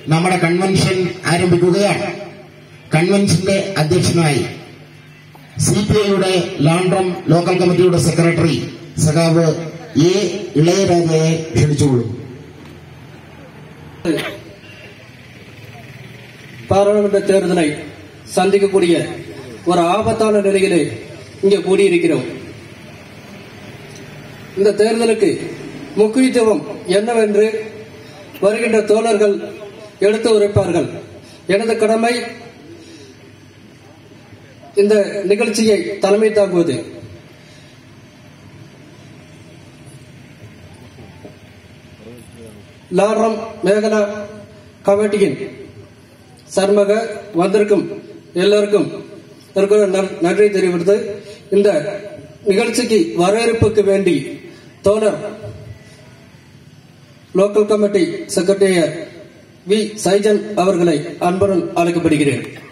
നമ്മുടെ കൺവെൻഷൻ ആരംഭിക്കുകയാണ് കൺവെൻഷന്റെ അധ്യക്ഷനായി സി പി ഐയുടെ ലാൻഡ്രം ലോക്കൽ കമ്മിറ്റിയുടെ സെക്രട്ടറി സഖാവ് എ ഇളയരാജയെ ക്ഷണിച്ചുകൊള്ളും பாராளுமன்ற தேர்தலை சந்திக்கக்கூடிய ஒரு ஆபத்தான நிலையிலே இங்கே கூடியிருக்கிறோம் இந்த தேர்தலுக்கு முக்கியத்துவம் என்னவென்று வருகின்ற தோழர்கள் எடுத்து உரைப்பார்கள் எனது கடமை இந்த நிகழ்ச்சியை தலைமை தாங்குவது லாரம் மேகலா கமிட்டியின் சர்மக வந்திருக்கும் எல்லோருக்கும் இருக்கிற நன்- நன்றி தெரிவித்து இந்த நிகழ்ச்சிக்கு வரவேற்புக்கு வேண்டி தோழர் local committee secretary V Saijan அவர்களை அன்புடன் அழைக்கப்படுகிறேன்